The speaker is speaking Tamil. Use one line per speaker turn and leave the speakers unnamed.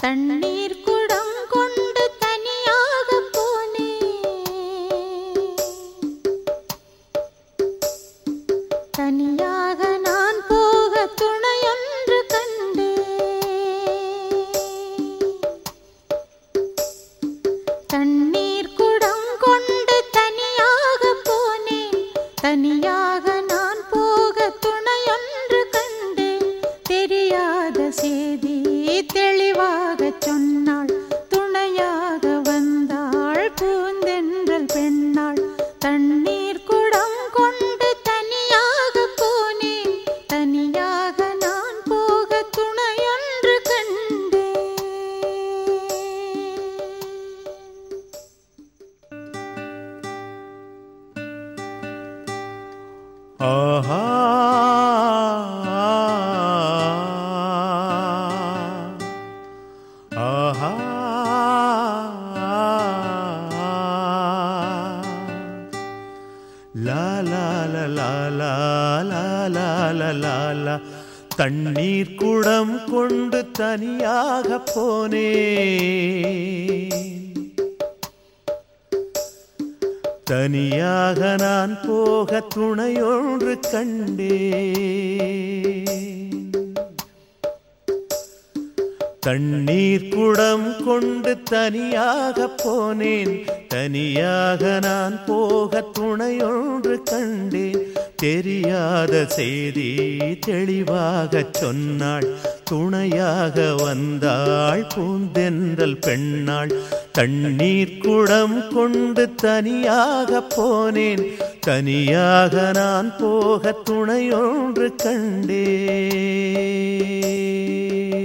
தண்ணீர் குடம் கொண்டு தனியாக போனேன் தனியாக நான் போக துணையொன்று கண்டேன் தண்ணீர் குடம் கொண்டு தனியாக போனேன் தனியாக நான் போக துணையொன்று கண்டேன் தெரியாத செய்தி தெளிவாகச் சொன்னாள் துணையாக வந்தாள் பூந்தென்றல் பெண்ணாள் தண்ணீர் குடம் கொண்டு தனியாக போனேன் தனியாக நான் போக துணையொன்று கண்டேன்
ஆஹா ஆஹா லா லா லா லா லா லா லா லா லா லா தண்ணீர் குடம் கொண்டு தனியாக போனேன் தனியாக நான் போக துணையொன்று கண்டேன் தண்ணீர் குடம் கொண்டு தனியாக போனேன் தனியாக நான் போக துணையொன்று கண்டேன் தெரியாத செய்தி தெளிவாகச் சொன்னாள் துணையாக வந்தாள் பூந்தென்றல் பெண்ணாள் தண்ணீர் குடம் கொண்டு தனியாக போனேன் தனியாக நான் போக துணையொன்று கண்டேன்